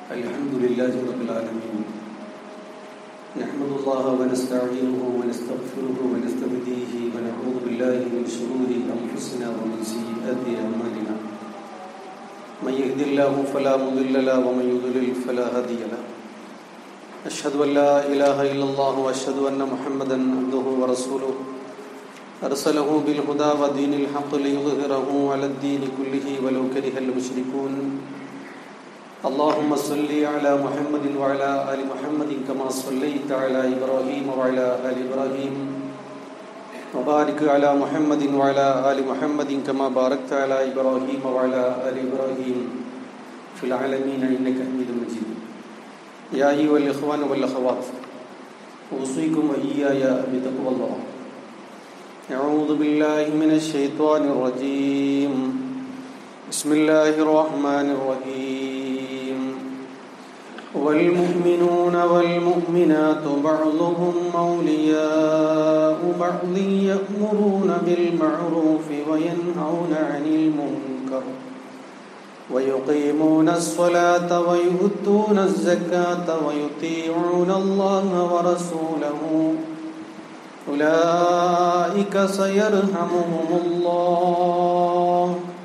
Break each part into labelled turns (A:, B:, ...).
A: الحمد لله رب العالمين نحمد الله ونستعينه ونستغفره ونستهديه ونعوذ بالله من شرور انفسنا ومن سيئات اعمالنا من يهد الله فلا مضل له ومن يضلل فلا هادي له اشهد ان لا اله الا الله واشهد ان محمدا عبده ورسوله ارسله بالهدى ودين الحق ليظهره على الدين كله ولو كره المشركون اللهم صل على محمد وعلى ال محمد كما صليت على ابراهيم وعلى ال ابراهيم وبارك على محمد وعلى ال محمد كما باركت على ابراهيم وعلى ال ابراهيم في العالمين انك حميد مجيد يا ايها الاخوان والاخوات اوصيكم واياي بتقوى الله اعوذ بالله من الشيطان الرجيم بسم الله الرحمن الرحيم والمؤمنون والمؤمنات بعضهم أولياء بعض يأمرون بالمعروف وينهون عن المنكر ويقيمون الصلاة ويؤتون الزكاة ويطيعون الله ورسوله أولئك سيرحمهم الله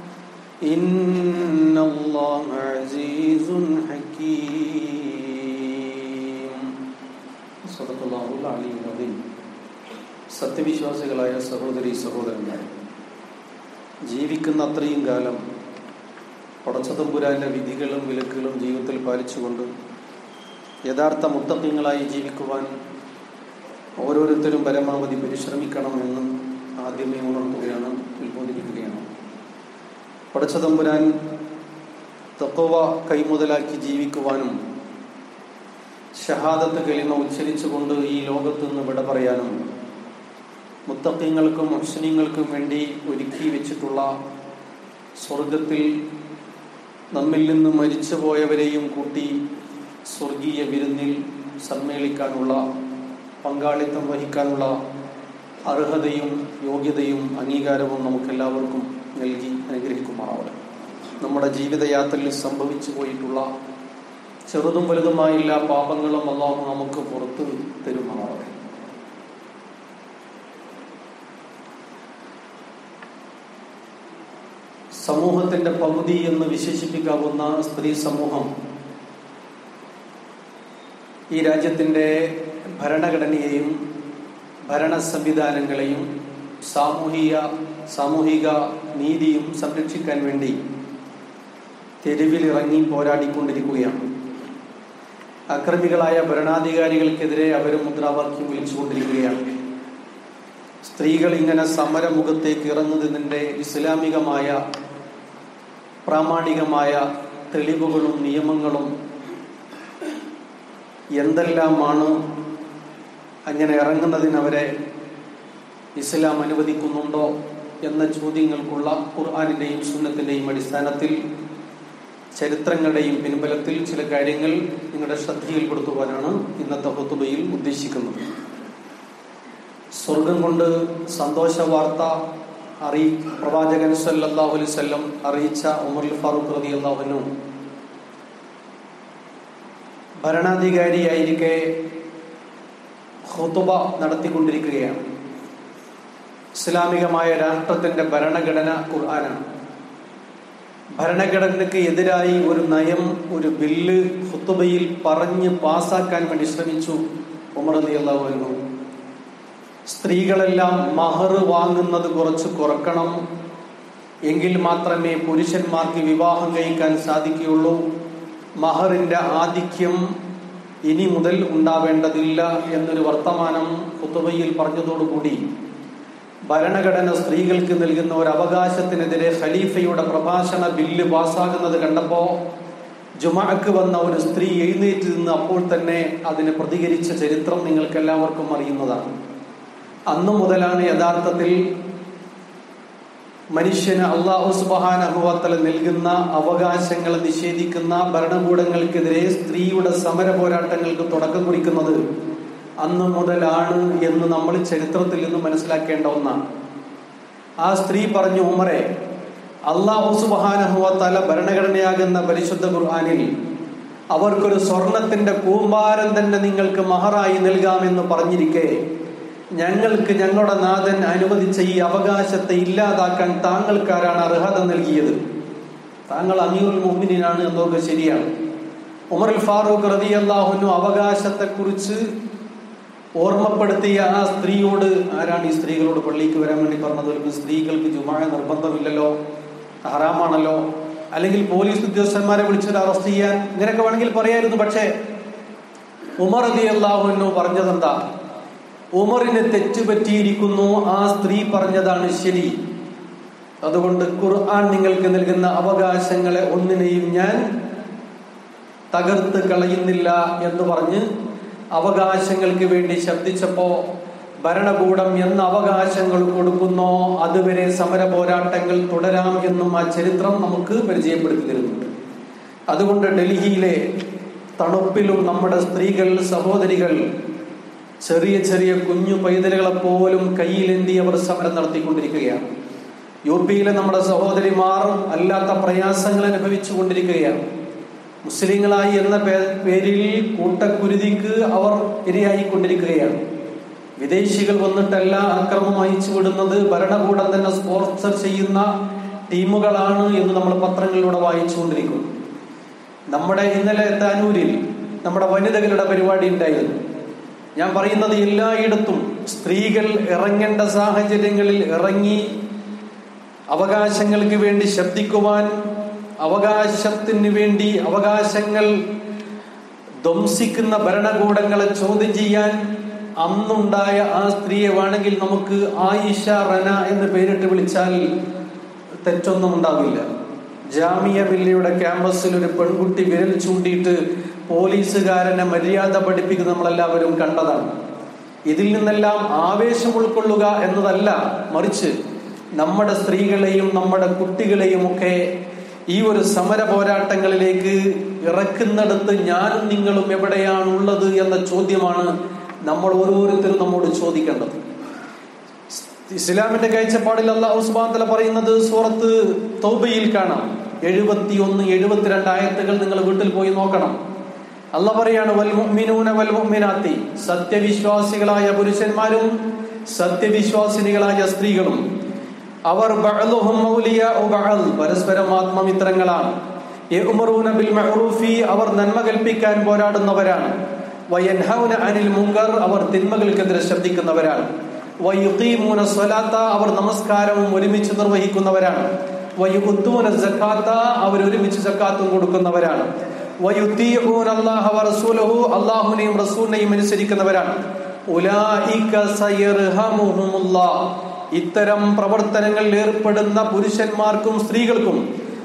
A: إن الله عزيز حكيم صدق الله العلي العظيم സത്യവിശ്വാസികളായ സഹോദരി സഹോദരന്മാർ ജീവിക്കുന്ന അത്രയും കാലം പടച്ചതമ്പുരാന്റെ വിധികളും വിലക്കുകളും ജീവിതത്തിൽ പാലിച്ചുകൊണ്ട് യഥാർത്ഥ മുത്തത്വങ്ങളായി ജീവിക്കുവാൻ ഓരോരുത്തരും പരമാവധി പരിശ്രമിക്കണമെന്ന് ആദ്യമേ ഉണർത്തുകയാണ് ഉത്ബോധിപ്പിക്കുകയാണ് പടച്ചതമ്പുരാൻ തക്കവ കൈമുതലാക്കി ജീവിക്കുവാനും ഷഹാദത്ത് കലിമ ഉച്ചരിച്ചുകൊണ്ട് ഈ ലോകത്ത് നിന്ന് വിട പറയാനും മുത്തക്കങ്ങൾക്കും മുസ്ലിങ്ങൾക്കും വേണ്ടി ഒരുക്കി വെച്ചിട്ടുള്ള സ്വർഗത്തിൽ നമ്മിൽ നിന്ന് മരിച്ചുപോയവരെയും കൂട്ടി സ്വർഗീയ വിരുന്നിൽ സമ്മേളിക്കാനുള്ള പങ്കാളിത്തം വഹിക്കാനുള്ള അർഹതയും യോഗ്യതയും അംഗീകാരവും നമുക്കെല്ലാവർക്കും നൽകി അനുഗ്രഹിക്കുമാറാവട്ടെ നമ്മുടെ ജീവിതയാത്രയിൽ സംഭവിച്ചു പോയിട്ടുള്ള ചെറുതും വലുതുമായ എല്ലാ പാപങ്ങളും അള്ളാഹു നമുക്ക് പുറത്ത് തരുമാറാവട്ടെ സമൂഹത്തിന്റെ പകുതി എന്ന് വിശേഷിപ്പിക്കാവുന്ന സ്ത്രീ സമൂഹം ഈ രാജ്യത്തിന്റെ ഭരണഘടനയെയും ഭരണ സംവിധാനങ്ങളെയും സാമൂഹിക സാമൂഹിക നീതിയും സംരക്ഷിക്കാൻ വേണ്ടി തെരുവിലിറങ്ങി പോരാടിക്കൊണ്ടിരിക്കുകയാണ് അക്രമികളായ ഭരണാധികാരികൾക്കെതിരെ അവർ മുദ്രാവാക്യം വിളിച്ചുകൊണ്ടിരിക്കുകയാണ് സ്ത്രീകൾ ഇങ്ങനെ സമരമുഖത്തേക്ക് ഇറങ്ങുന്നതിൻ്റെ ഇസ്ലാമികമായ പ്രാമാണികമായ തെളിവുകളും നിയമങ്ങളും എന്തെല്ലാമാണ് അങ്ങനെ ഇറങ്ങുന്നതിന് അവരെ ഇസ്ലാം അനുവദിക്കുന്നുണ്ടോ എന്ന ചോദ്യങ്ങൾക്കുള്ള ഖുർആാനിന്റെയും സുന്നത്തിന്റെയും അടിസ്ഥാനത്തിൽ ചരിത്രങ്ങളുടെയും പിൻബലത്തിൽ ചില കാര്യങ്ങൾ നിങ്ങളുടെ ശ്രദ്ധയിൽപ്പെടുത്തുവാനാണ് ഇന്നത്തെ ഹുത്തുബയിൽ ഉദ്ദേശിക്കുന്നത് സ്വർഗം കൊണ്ട് സന്തോഷ വാർത്ത അറിയി പ്രവാചകൻ സല്ലാഹു അലൈവല്ലം അറിയിച്ച ഉമർ ഫാറൂഖ് റതി അള്ളാഹുനു ഭരണാധികാരിയായിരിക്കെ ഹുത്തുബ നടത്തിക്കൊണ്ടിരിക്കുകയാണ് ഇസ്ലാമികമായ രാഷ്ട്രത്തിന്റെ ഭരണഘടന ഖുർആനാണ് ഭരണഘടനയ്ക്ക് എതിരായി ഒരു നയം ഒരു ബില്ല് ഹുത്തുബയിൽ പറഞ്ഞ് പാസാക്കാൻ വേണ്ടി ശ്രമിച്ചു ഉമർ അലി അള്ളാഹു സ്ത്രീകളെല്ലാം മഹർ വാങ്ങുന്നത് കുറച്ച് കുറക്കണം എങ്കിൽ മാത്രമേ പുരുഷന്മാർക്ക് വിവാഹം കഴിക്കാൻ സാധിക്കുകയുള്ളൂ മഹറിന്റെ ആധിക്യം ഇനി മുതൽ ഉണ്ടാവേണ്ടതില്ല എന്നൊരു വർത്തമാനം ഹുത്തുബയിൽ പറഞ്ഞതോടുകൂടി ഭരണഘടന സ്ത്രീകൾക്ക് നൽകുന്ന ഒരു അവകാശത്തിനെതിരെ ഖലീഫയുടെ പ്രഭാഷണ ബില്ല് പാസ്സാകുന്നത് കണ്ടപ്പോ ജുമാക്ക് വന്ന ഒരു സ്ത്രീ എഴുന്നേറ്റ് നിന്ന് അപ്പോൾ തന്നെ അതിന് പ്രതികരിച്ച ചരിത്രം നിങ്ങൾക്ക് എല്ലാവർക്കും അറിയുന്നതാണ് അന്നു മുതലാണ് യഥാർത്ഥത്തിൽ മനുഷ്യന് അള്ളാഹു സുബാനഹുവത്തല നൽകുന്ന അവകാശങ്ങൾ നിഷേധിക്കുന്ന ഭരണകൂടങ്ങൾക്കെതിരെ സ്ത്രീയുടെ സമര പോരാട്ടങ്ങൾക്ക് തുടക്കം കുറിക്കുന്നത് അന്ന് മുതലാണ് എന്ന് നമ്മൾ ചരിത്രത്തിൽ നിന്ന് മനസ്സിലാക്കേണ്ട ഒന്നാണ് ആ സ്ത്രീ പറഞ്ഞു ഉമറെ അള്ളാഹു സുബാനഹുവ തല ഭരണഘടനയാകുന്ന പരിശുദ്ധ ഖുർആാനിൽ അവർക്കൊരു സ്വർണത്തിന്റെ കൂമ്പാരം തന്നെ നിങ്ങൾക്ക് മഹറായി നൽകാമെന്ന് പറഞ്ഞിരിക്കെ ഞങ്ങൾക്ക് ഞങ്ങളുടെ നാഥൻ അനുവദിച്ച ഈ അവകാശത്തെ ഇല്ലാതാക്കാൻ താങ്കൾക്കാരാണ് അർഹത നൽകിയത് താങ്കൾ അമീറുൽ മുഹ്മിനാണ് എന്നൊക്കെ ശരിയാണ് ഉമർ ഫാറൂഖ് റതി അള്ളാഹുനു അവകാശത്തെക്കുറിച്ച് ഓർമ്മപ്പെടുത്തിയ ആ സ്ത്രീയോട് ആരാണ് ഈ സ്ത്രീകളോട് പള്ളിക്ക് വരാൻ വേണ്ടി പറഞ്ഞത് ഒരു സ്ത്രീകൾക്ക് ജുമായ നിർബന്ധമില്ലല്ലോ ഹറാമാണല്ലോ അല്ലെങ്കിൽ പോലീസ് ഉദ്യോഗസ്ഥന്മാരെ വിളിച്ചൊരു അറസ്റ്റ് ചെയ്യാൻ ഇങ്ങനെയൊക്കെ വേണമെങ്കിൽ പറയായിരുന്നു പക്ഷേ ഉമർ റതി അള്ളാഹുനു പറഞ്ഞതെന്താ ഉമറിന് തെറ്റുപറ്റിയിരിക്കുന്നു ആ സ്ത്രീ പറഞ്ഞതാണ് ശരി അതുകൊണ്ട് ഖുർആൻ നിങ്ങൾക്ക് നൽകുന്ന അവകാശങ്ങളെ ഒന്നിനെയും ഞാൻ തകർത്ത് കളയുന്നില്ല എന്ന് പറഞ്ഞ് അവകാശങ്ങൾക്ക് വേണ്ടി ശബ്ദിച്ചപ്പോ ഭരണകൂടം എന്ന അവകാശങ്ങൾ കൊടുക്കുന്നോ അതുവരെ സമര പോരാട്ടങ്ങൾ തുടരാം എന്നും ആ ചരിത്രം നമുക്ക് പരിചയപ്പെടുത്തി തരുന്നുണ്ട് അതുകൊണ്ട് ഡൽഹിയിലെ തണുപ്പിലും നമ്മുടെ സ്ത്രീകൾ സഹോദരികൾ ചെറിയ ചെറിയ കുഞ്ഞു പൈതലുകളെ പോലും കയ്യിലെന്തി അവർ സമരം നടത്തിക്കൊണ്ടിരിക്കുകയാണ് യു പിയിലെ നമ്മുടെ സഹോദരിമാർ അല്ലാത്ത പ്രയാസങ്ങൾ അനുഭവിച്ചു കൊണ്ടിരിക്കുകയാണ് മുസ്ലിങ്ങളായി എന്ന പേരിൽ കൂട്ടക്കുരുതിക്ക് അവർ ഇരയായിക്കൊണ്ടിരിക്കുകയാണ് വിദേശികൾ വന്നിട്ടല്ല അക്രമം അയച്ചു വിടുന്നത് ഭരണകൂടം തന്നെ സ്പോൺസർ ചെയ്യുന്ന ടീമുകളാണ് എന്ന് നമ്മൾ പത്രങ്ങളിലൂടെ വായിച്ചുകൊണ്ടിരിക്കുന്നു നമ്മുടെ ഇന്നലെ താനൂരിൽ നമ്മുടെ വനിതകളുടെ പരിപാടി ഉണ്ടായിരുന്നു ഞാൻ പറയുന്നത് എല്ലായിടത്തും സ്ത്രീകൾ ഇറങ്ങേണ്ട സാഹചര്യങ്ങളിൽ ഇറങ്ങി അവകാശങ്ങൾക്ക് വേണ്ടി ശബ്ദിക്കുവാൻ അവകാശത്തിന് വേണ്ടി അവകാശങ്ങൾ ധ്വംസിക്കുന്ന ഭരണകൂടങ്ങളെ ചോദ്യം ചെയ്യാൻ അന്നുണ്ടായ ആ സ്ത്രീയെ വേണമെങ്കിൽ നമുക്ക് ആയിഷ റന എന്ന് പേരിട്ട് വിളിച്ചാൽ തെറ്റൊന്നും ഉണ്ടാവില്ല ജാമിയ മില്ലയുടെ ക്യാമ്പസിൽ ഒരു പെൺകുട്ടി വിരൽ ചൂണ്ടിയിട്ട് പോലീസുകാരനെ മര്യാദ പഠിപ്പിക്കുന്ന നമ്മളെല്ലാവരും കണ്ടതാണ് ഇതിൽ നിന്നെല്ലാം ആവേശം ഉൾക്കൊള്ളുക എന്നതല്ല മറിച്ച് നമ്മുടെ സ്ത്രീകളെയും നമ്മുടെ കുട്ടികളെയും ഒക്കെ ഈ ഒരു സമര പോരാട്ടങ്ങളിലേക്ക് ഇറക്കുന്നിടത്ത് ഞാനും നിങ്ങളും എവിടെയാണ് ഉള്ളത് എന്ന ചോദ്യമാണ് നമ്മൾ ഓരോരുത്തരും നമ്മോട് ചോദിക്കേണ്ടത് ഇസ്ലാമിന്റെ കാഴ്ചപ്പാടിൽ അള്ളാഹു സുബാന്തല പറയുന്നത് സൂറത്ത് തൗബയിൽ കാണാം എഴുപത്തി ഒന്ന് എഴുപത്തിരണ്ട് ആയത്തുകൾ നിങ്ങൾ വീട്ടിൽ പോയി നോക്കണം അല്ല പറയാണ് വൽമുഅ്മിനൂന വൽമുഅ്മിനാത്തി സത്യവിശ്വാസികളായ പുരുഷന്മാരും സത്യവിശ്വാസിനികളായ സ്ത്രീകളും അവർ ബഅലുഹും ഔലിയാഉ ബഅൽ പരസ്പരം ആത്മമിത്രങ്ങളാണ് യഅ്മുറൂന ബിൽ മഅറൂഫി അവർ നന്മ കൽപ്പിക്കാൻ പോരാടുന്നവരാണ് വയൻഹൗന അനിൽ മുങ്കർ അവർ തിന്മകൾക്കെതിരെ ശബ്ദിക്കുന്നവരാണ് വയുഖീമൂന സ്വലാത്ത അവർ നമസ്കാരവും ഒരുമിച്ച് നിർവഹിക്കുന്നവരാണ് വയുദ്ദൂന സക്കാത്ത അവർ ഒരുമിച്ച് സക്കാത്തും കൊടുക്കുന്നവരാണ് വയുത്തീഊന അല്ലാഹ വറസൂലഹു അല്ലാഹുവിനെയും റസൂലിനെയും അനുസരിക്കുന്നവരാണ് ഉലായിക സയർഹമുഹുമുല്ലാഹ് ഇത്തരം പ്രവർത്തനങ്ങളിൽ ഏർപ്പെടുന്ന പുരുഷന്മാർക്കും സ്ത്രീകൾക്കും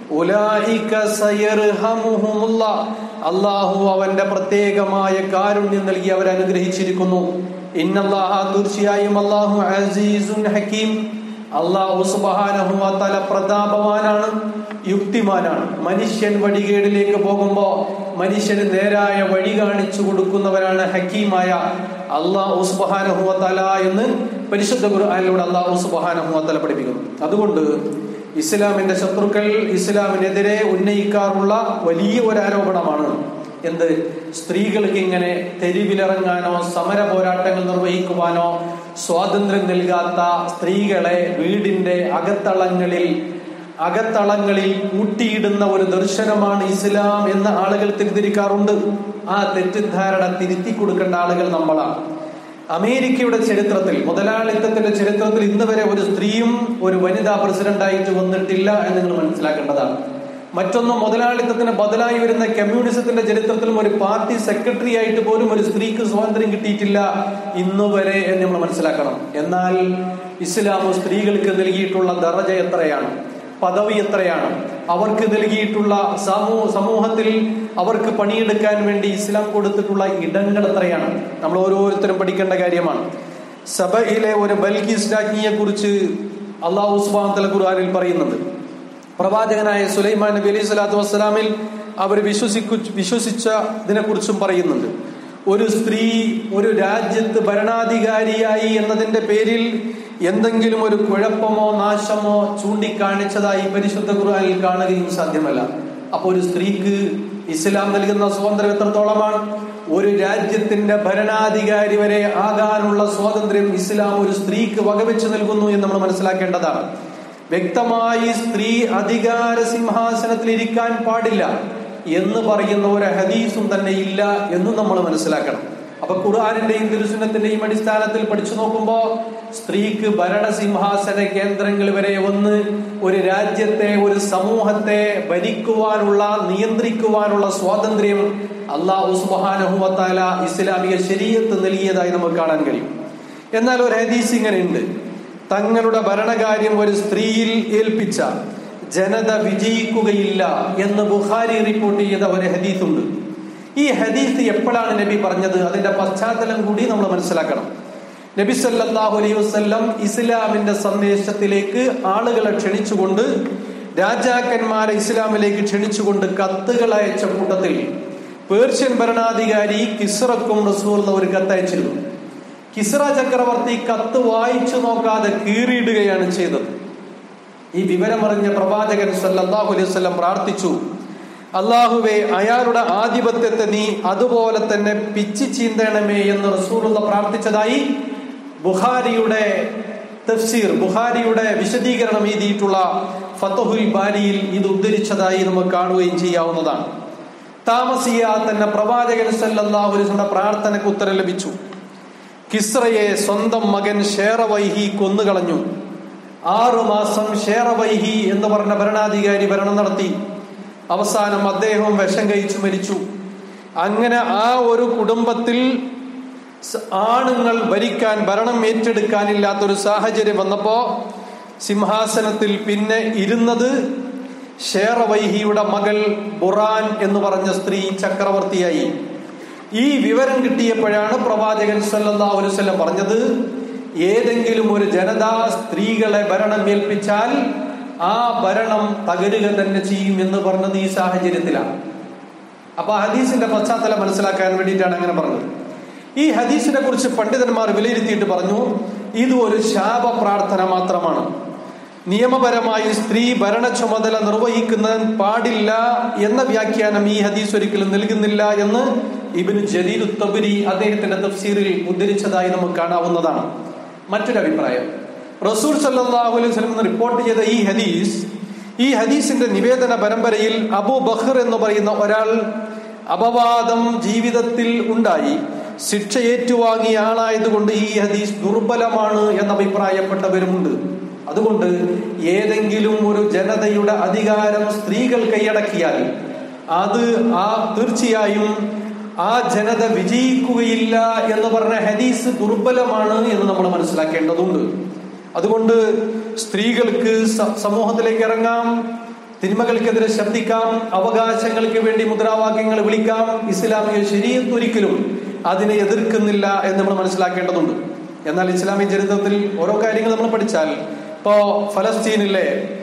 A: ഉലായിക സയർഹമുഹുമുല്ലാഹ് അള്ളാഹു അവന്റെ പ്രത്യേകമായ കാരുണ്യം നൽകി അവരെ അനുഗ്രഹിച്ചിരിക്കുന്നു ഇന്നല്ലാഹ തീർച്ചയായും അള്ളാഹു അസീസുൻ ഹക്കീം അള്ളാഹു സുബഹാനഹു തല പ്രതാപവാനാണ് യുക്തിമാനാണ് മനുഷ്യൻ വഴികേടിലേക്ക് പോകുമ്പോ മനുഷ്യന് നേരായ വഴി കാണിച്ചു കൊടുക്കുന്നവരാണ് ഹക്കീമായ അള്ളാഹു സുബഹാനഹു തല എന്ന് പരിശുദ്ധ ഖുർആനിലൂടെ അള്ളാഹു സുബഹാനഹു തല പഠിപ്പിക്കുന്നു അതുകൊണ്ട് ഇസ്ലാമിന്റെ ശത്രുക്കൾ ഇസ്ലാമിനെതിരെ ഉന്നയിക്കാറുള്ള വലിയ ഒരു ആരോപണമാണ് എന്ത് സ്ത്രീകൾക്ക് ഇങ്ങനെ തെരുവിലിറങ്ങാനോ സമര പോരാട്ടങ്ങൾ നിർവഹിക്കുവാനോ സ്വാതന്ത്ര്യം നൽകാത്ത സ്ത്രീകളെ വീടിന്റെ അകത്തളങ്ങളിൽ അകത്തളങ്ങളിൽ കൂട്ടിയിടുന്ന ഒരു ദർശനമാണ് ഇസ്ലാം എന്ന ആളുകൾ തെറ്റിദ്ധരിക്കാറുണ്ട് ആ തെറ്റിദ്ധാരണ തിരുത്തി കൊടുക്കേണ്ട ആളുകൾ നമ്മളാണ് അമേരിക്കയുടെ ചരിത്രത്തിൽ മുതലാളിത്തത്തിന്റെ ചരിത്രത്തിൽ ഇന്ന് വരെ ഒരു സ്ത്രീയും ഒരു വനിതാ പ്രസിഡന്റായിട്ട് വന്നിട്ടില്ല എന്ന് നിങ്ങൾ മനസ്സിലാക്കേണ്ടതാണ് മറ്റൊന്ന് മുതലാളിത്തത്തിന് ബദലായി വരുന്ന കമ്മ്യൂണിസത്തിന്റെ ചരിത്രത്തിലും ഒരു പാർട്ടി സെക്രട്ടറി ആയിട്ട് പോലും ഒരു സ്ത്രീക്ക് സ്വാതന്ത്ര്യം കിട്ടിയിട്ടില്ല ഇന്നു വരെ എന്ന് നമ്മൾ മനസ്സിലാക്കണം എന്നാൽ ഇസ്ലാം സ്ത്രീകൾക്ക് നൽകിയിട്ടുള്ള ദറജ എത്രയാണ് പദവി എത്രയാണ് അവർക്ക് നൽകിയിട്ടുള്ള സമൂഹ സമൂഹത്തിൽ അവർക്ക് പണിയെടുക്കാൻ വേണ്ടി ഇസ്ലാം കൊടുത്തിട്ടുള്ള ഇടങ്ങൾ എത്രയാണ് നമ്മൾ ഓരോരുത്തരും പഠിക്കേണ്ട കാര്യമാണ് സഭയിലെ ഒരു ബൽഗീസ് രാജ്ഞിയെ കുറിച്ച് അള്ളാഹു സുബാൻ തല ഖുർആനിൽ പറയുന്നുണ്ട് പ്രവാചകനായ സുലൈമാൻ നബി അലൈഹി സ്വലാത്തു വസ്സലാമിൽ അവർ വിശ്വസിക്കു വിശ്വസിച്ചതിനെ കുറിച്ചും പറയുന്നുണ്ട് ഒരു സ്ത്രീ ഒരു രാജ്യത്ത് ഭരണാധികാരിയായി എന്നതിന്റെ പേരിൽ എന്തെങ്കിലും ഒരു കുഴപ്പമോ നാശമോ ചൂണ്ടിക്കാണിച്ചതായി പരിശുദ്ധ ഖുർആനിൽ കാണുകയും സാധ്യമല്ല അപ്പോൾ ഒരു സ്ത്രീക്ക് ഇസ്ലാം നൽകുന്ന സ്വാതന്ത്ര്യം എത്രത്തോളമാണ് ഒരു രാജ്യത്തിന്റെ ഭരണാധികാരി വരെ ആകാനുള്ള സ്വാതന്ത്ര്യം ഇസ്ലാം ഒരു സ്ത്രീക്ക് വകവെച്ച് നൽകുന്നു എന്ന് നമ്മൾ മനസ്സിലാക്കേണ്ടതാണ് വ്യക്തമായി സ്ത്രീ അധികാര സിംഹാസനത്തിൽ ഇരിക്കാൻ പാടില്ല എന്ന് പറയുന്ന ഒരു ഹദീസും തന്നെ ഇല്ല എന്നും നമ്മൾ മനസ്സിലാക്കണം അപ്പൊ ഖുർആാനിന്റെയും തിരുസുന്നത്തിന്റെയും അടിസ്ഥാനത്തിൽ പഠിച്ചു നോക്കുമ്പോ സ്ത്രീക്ക് ഭരണസിംഹാസന കേന്ദ്രങ്ങൾ വരെ വന്ന് ഒരു രാജ്യത്തെ ഒരു സമൂഹത്തെ ഭരിക്കുവാനുള്ള നിയന്ത്രിക്കുവാനുള്ള സ്വാതന്ത്ര്യം അള്ളാഹു സുബാനഹുവത്താല ഇസ്ലാമിക ശരീരത്ത് നൽകിയതായി നമുക്ക് കാണാൻ കഴിയും എന്നാൽ ഒരു ഹദീസ് ഇങ്ങനെയുണ്ട് തങ്ങളുടെ ഭരണകാര്യം ഒരു സ്ത്രീയിൽ ഏൽപ്പിച്ച ജനത വിജയിക്കുകയില്ല എന്ന് ബുഖാരി റിപ്പോർട്ട് ചെയ്ത ഒരു ഹദീസുണ്ട് ഈ ഹദീസ് എപ്പോഴാണ് നബി പറഞ്ഞത് അതിന്റെ പശ്ചാത്തലം കൂടി നമ്മൾ മനസ്സിലാക്കണം നബി സല്ലല്ലാഹു അലൈഹി വസല്ലം ഇസ്ലാമിന്റെ സന്ദേശത്തിലേക്ക് ആളുകളെ ക്ഷണിച്ചുകൊണ്ട് രാജാക്കന്മാരെ ഇസ്ലാമിലേക്ക് ക്ഷണിച്ചുകൊണ്ട് കത്തുകൾ അയച്ച കൂട്ടത്തിൽ പേർഷ്യൻ ഭരണാധികാരി കിസ്റക്കും റസൂൽ ഒരു കത്തയച്ചിരുന്നു കിസ്റ ചക്രവർത്തി കത്ത് വായിച്ചു നോക്കാതെ കീറിയിടുകയാണ് ചെയ്തത് ഈ വിവരമറിഞ്ഞ പ്രവാചകൻ സല്ലല്ലാഹു അലൈഹി വസല്ലം പ്രാർത്ഥിച്ചു അള്ളാഹുവെ അയാളുടെ ആധിപത്യത്തെ നീ അതുപോലെ തന്നെ പിച്ചി ചീന്തണമേ എന്ന് റസൂലുള്ള പ്രാർത്ഥിച്ചതായി ബുഹാരിയുടെ തഫ്സീർ ബുഹാരിയുടെ വിശദീകരണം എഴുതിയിട്ടുള്ള ഫതഹുൽ ബാരിയിൽ ഇത് ഉദ്ധരിച്ചതായി നമുക്ക് കാണുകയും ചെയ്യാവുന്നതാണ് താമസിയാതെ തന്നെ പ്രവാചകൻ സല്ലല്ലാഹു അലൈഹി വസല്ലം പ്രാർത്ഥനയ്ക്ക് ഉത്തരം ലഭിച്ചു കിസ്രയെ സ്വന്തം മകൻ ഷേറവൈഹി കൊന്നുകളഞ്ഞു ആറു മാസം ഷേറവൈഹി എന്ന് പറഞ്ഞ ഭരണാധികാരി ഭരണം നടത്തി അവസാനം അദ്ദേഹവും വിഷം കഴിച്ചു മരിച്ചു അങ്ങനെ ആ ഒരു കുടുംബത്തിൽ ആണുങ്ങൾ ഭരിക്കാൻ ഭരണം ഏറ്റെടുക്കാനില്ലാത്തൊരു സാഹചര്യം വന്നപ്പോ സിംഹാസനത്തിൽ പിന്നെ ഇരുന്നത് ഷേറവൈഹിയുടെ മകൾ ബുറാൻ എന്ന് പറഞ്ഞ സ്ത്രീ ചക്രവർത്തിയായി ഈ വിവരം കിട്ടിയപ്പോഴാണ് പ്രവാചകൻ സല്ലല്ലാഹു അലൈഹി വസല്ലം പറഞ്ഞത് ഏതെങ്കിലും ഒരു ജനത സ്ത്രീകളെ ഭരണം ഏൽപ്പിച്ചാൽ ആ ഭരണം തകരുക തന്നെ ചെയ്യും എന്ന് പറഞ്ഞത് ഈ സാഹചര്യത്തിലാണ് അപ്പൊ ഹദീസിന്റെ പശ്ചാത്തലം മനസ്സിലാക്കാൻ വേണ്ടിയിട്ടാണ് അങ്ങനെ പറഞ്ഞത് ഈ ഹദീസിനെ കുറിച്ച് പണ്ഡിതന്മാർ വിലയിരുത്തിയിട്ട് പറഞ്ഞു ഇത് ഒരു ശാപ പ്രാർത്ഥന മാത്രമാണ് നിയമപരമായി സ്ത്രീ ഭരണ ചുമതല നിർവഹിക്കുന്ന പാടില്ല എന്ന വ്യാഖ്യാനം ഈ ഹദീസ് ഒരിക്കലും നൽകുന്നില്ല എന്ന് ഇബിന് ജലീൽ ഉത്തബരി അദ്ദേഹത്തിന്റെ തഫ്സീറിൽ ഉദ്ധരിച്ചതായി നമുക്ക് കാണാവുന്നതാണ് മറ്റൊരു അഭിപ്രായം റസൂൽ സല്ലാഹു അലൈഹി വസല്ലം റിപ്പോർട്ട് ചെയ്ത ഈ ഹദീസ് ഈ ഹദീസിന്റെ നിവേദന പരമ്പരയിൽ അബു ബഹർ എന്ന് പറയുന്ന ഒരാൾ അപവാദം ജീവിതത്തിൽ ഉണ്ടായി ശിക്ഷ ഏറ്റുവാങ്ങിയ ആളായതുകൊണ്ട് ഈ ഹദീസ് ദുർബലമാണ് എന്ന് അഭിപ്രായപ്പെട്ടവരുമുണ്ട് അതുകൊണ്ട് ഏതെങ്കിലും ഒരു ജനതയുടെ അധികാരം സ്ത്രീകൾ കൈയടക്കിയാൽ അത് ആ തീർച്ചയായും ആ ജനത വിജയിക്കുകയില്ല എന്ന് പറഞ്ഞ ഹദീസ് ദുർബലമാണ് എന്ന് നമ്മൾ മനസ്സിലാക്കേണ്ടതുണ്ട് അതുകൊണ്ട് സ്ത്രീകൾക്ക് സമൂഹത്തിലേക്ക് ഇറങ്ങാം തിന്മകൾക്കെതിരെ ശബ്ദിക്കാം അവകാശങ്ങൾക്ക് വേണ്ടി മുദ്രാവാക്യങ്ങൾ വിളിക്കാം ഇസ്ലാമിക ശരീരത്ത് ഒരിക്കലും അതിനെ എതിർക്കുന്നില്ല എന്ന് നമ്മൾ മനസ്സിലാക്കേണ്ടതുണ്ട് എന്നാൽ ഇസ്ലാമിക ചരിത്രത്തിൽ ഓരോ കാര്യങ്ങൾ നമ്മൾ പഠിച്ചാൽ ഇപ്പോ ഫലസ്തീനിലെ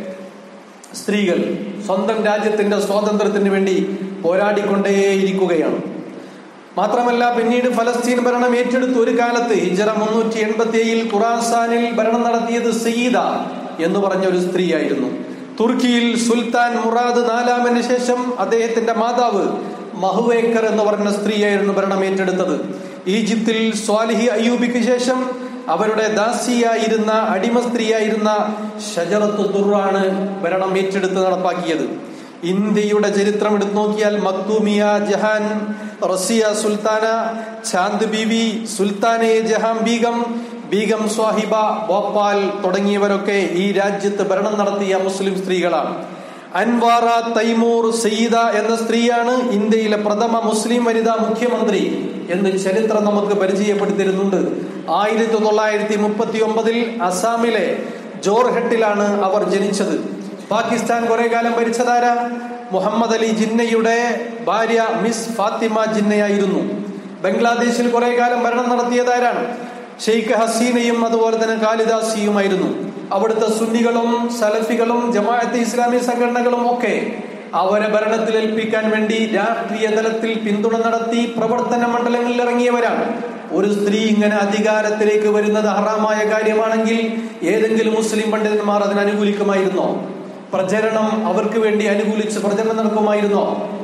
A: സ്ത്രീകൾ സ്വന്തം രാജ്യത്തിന്റെ സ്വാതന്ത്ര്യത്തിന് വേണ്ടി പോരാടിക്കൊണ്ടേയിരിക്കുകയാണ് മാത്രമല്ല പിന്നീട് ഫലസ്തീൻ ഭരണം ഏറ്റെടുത്ത ഒരു കാലത്ത് ഹിജറ മുന്നൂറ്റി എൺപത്തി ഏഴിൽ ഖുറാസാനിൽ ഭരണം നടത്തിയത് സയ്യിദ എന്ന് പറഞ്ഞ ഒരു സ്ത്രീയായിരുന്നു തുർക്കിയിൽ സുൽത്താൻ മുറാദ് നാലാമന് ശേഷം അദ്ദേഹത്തിന്റെ മാതാവ് മഹുവേക്കർ എന്ന് പറഞ്ഞ സ്ത്രീയായിരുന്നു ഭരണം ഏറ്റെടുത്തത് ഈജിപ്തിൽ സ്വാലിഹി അയ്യൂബിക്ക് ശേഷം അവരുടെ ദാസിയായിരുന്ന അടിമ സ്ത്രീയായിരുന്ന ഷജറത്ത് ദുറാണ് ഭരണം ഏറ്റെടുത്ത് നടപ്പാക്കിയത് ഇന്ത്യയുടെ ചരിത്രം എടുത്തു നോക്കിയാൽ മക്തൂമിയ ജഹാൻ റസിയ സുൽത്താന ചാന്ദ് ബീവി സുൽത്താനെ ജഹാൻ ബീഗം ബീഗം സ്വാഹിബ ഭോപ്പാൽ തുടങ്ങിയവരൊക്കെ ഈ രാജ്യത്ത് ഭരണം നടത്തിയ മുസ്ലിം സ്ത്രീകളാണ് അൻവാറ തൈമൂർ സയ്യിദ എന്ന സ്ത്രീയാണ് ഇന്ത്യയിലെ പ്രഥമ മുസ്ലിം വനിതാ മുഖ്യമന്ത്രി എന്ന് ചരിത്രം നമുക്ക് പരിചയപ്പെടുത്തിയിരുന്നുണ്ട് ആയിരത്തി തൊള്ളായിരത്തി മുപ്പത്തി ഒമ്പതിൽ അസാമിലെ ജോർഹട്ടിലാണ് അവർ ജനിച്ചത് പാകിസ്ഥാൻ കുറെ കാലം ഭരിച്ചതാര മുഹമ്മദ് അലി ജിന്നയുടെ ഭാര്യ മിസ് ഫാത്തിമ ജിന്നയായിരുന്നു ബംഗ്ലാദേശിൽ കുറെ കാലം ഭരണം നടത്തിയതാരാണ് ഷെയ്ഖ് ഹസീനയും അതുപോലെ തന്നെ കാലിദാസിയുമായിരുന്നു അവിടുത്തെ സുന്നികളും സലഫികളും ജമാഅത്തെ ഇസ്ലാമി സംഘടനകളും ഒക്കെ അവരെ ഭരണത്തിൽ ഏൽപ്പിക്കാൻ വേണ്ടി രാഷ്ട്രീയ തലത്തിൽ പിന്തുണ നടത്തി പ്രവർത്തന മണ്ഡലങ്ങളിൽ ഇറങ്ങിയവരാണ് ഒരു സ്ത്രീ ഇങ്ങനെ അധികാരത്തിലേക്ക് വരുന്നത് ഹറാമായ കാര്യമാണെങ്കിൽ ഏതെങ്കിലും മുസ്ലിം പണ്ഡിതന്മാർ അതിന് അനുകൂലിക്കുമായിരുന്നോ പ്രചരണം അവർക്ക് വേണ്ടി അനുകൂലിച്ച് പ്രചരണം നടക്കുമായിരുന്നോ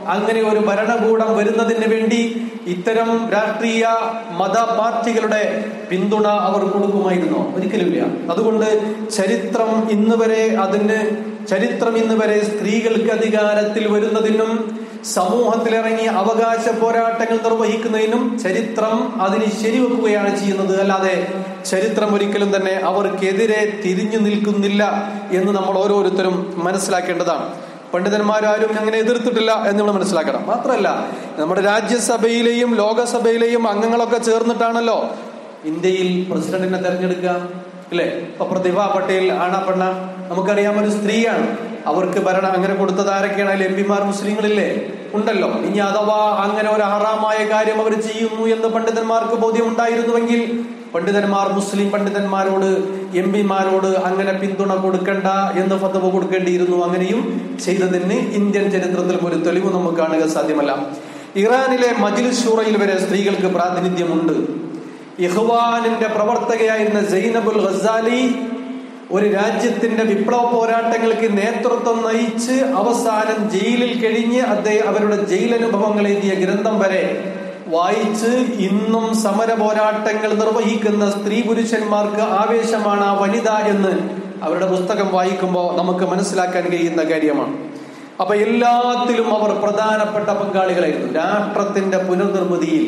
A: അങ്ങനെ ഒരു ഭരണകൂടം വരുന്നതിന് വേണ്ടി ഇത്തരം രാഷ്ട്രീയ മത പാർട്ടികളുടെ പിന്തുണ അവർ കൊടുക്കുമായിരുന്നോ ഒരിക്കലുമില്ല അതുകൊണ്ട് ചരിത്രം ഇന്ന് വരെ അതിന് ചരിത്രം ഇന്ന് വരെ സ്ത്രീകൾക്ക് അധികാരത്തിൽ വരുന്നതിനും സമൂഹത്തിലിറങ്ങി അവകാശ പോരാട്ടങ്ങൾ നിർവഹിക്കുന്നതിനും ചരിത്രം അതിന് ശരിവെക്കുകയാണ് ചെയ്യുന്നത് അല്ലാതെ ചരിത്രം ഒരിക്കലും തന്നെ അവർക്കെതിരെ തിരിഞ്ഞു നിൽക്കുന്നില്ല എന്ന് നമ്മൾ ഓരോരുത്തരും മനസ്സിലാക്കേണ്ടതാണ് പണ്ഡിതന്മാരാരും അങ്ങനെ എതിർത്തിട്ടില്ല എന്ന് നമ്മൾ മനസ്സിലാക്കണം മാത്രമല്ല നമ്മുടെ രാജ്യസഭയിലെയും ലോകസഭയിലെയും അംഗങ്ങളൊക്കെ ചേർന്നിട്ടാണല്ലോ ഇന്ത്യയിൽ പ്രസിഡന്റിനെ തെരഞ്ഞെടുക്കുക അല്ലെ ഇപ്പൊ പ്രതിഭ പട്ടേൽ ആണ പെണ്ണ നമുക്കറിയാം ഒരു സ്ത്രീയാണ് അവർക്ക് ഭരണം അങ്ങനെ കൊടുത്തത് ആരൊക്കെയാണ് അതിൽ എം പിമാർ മുസ്ലിങ്ങളില്ലേ ഉണ്ടല്ലോ ഇനി അഥവാ അങ്ങനെ ഒരു ഹറാമായ കാര്യം അവർ ചെയ്യുന്നു എന്ന് പണ്ഡിതന്മാർക്ക് ബോധ്യം ഉണ്ടായിരുന്നുവെങ്കിൽ പണ്ഡിതന്മാർ മുസ്ലിം പണ്ഡിതന്മാരോട് എം പിമാരോട് അങ്ങനെ പിന്തുണ കൊടുക്കണ്ട എന്ന് ഫതവ കൊടുക്കേണ്ടിയിരുന്നു അങ്ങനെയും ചെയ്തതിന് ഇന്ത്യൻ ചരിത്രത്തിൽ ഒരു തെളിവ് നമുക്ക് കാണുക സാധ്യമല്ല ഇറാനിലെ മജിലിസ് ഷൂറയിൽ വരെ സ്ത്രീകൾക്ക് പ്രാതിനിധ്യമുണ്ട് ഇഹ്വാനിന്റെ പ്രവർത്തകയായിരുന്ന സൈനബുൽ ഖസാലി ഒരു രാജ്യത്തിന്റെ വിപ്ലവ പോരാട്ടങ്ങൾക്ക് നേതൃത്വം നയിച്ച് അവസാനം ജയിലിൽ കഴിഞ്ഞ് അദ്ദേഹം അവരുടെ ജയിലനുഭവങ്ങൾ എഴുതിയ ഗ്രന്ഥം വരെ വായിച്ച് ഇന്നും സമര പോരാട്ടങ്ങൾ നിർവഹിക്കുന്ന സ്ത്രീ പുരുഷന്മാർക്ക് ആവേശമാണ് ആ വനിത എന്ന് അവരുടെ പുസ്തകം വായിക്കുമ്പോൾ നമുക്ക് മനസ്സിലാക്കാൻ കഴിയുന്ന കാര്യമാണ് അപ്പൊ എല്ലാത്തിലും അവർ പ്രധാനപ്പെട്ട പങ്കാളികളായിരുന്നു രാഷ്ട്രത്തിന്റെ പുനർനിർമ്മിതിയിൽ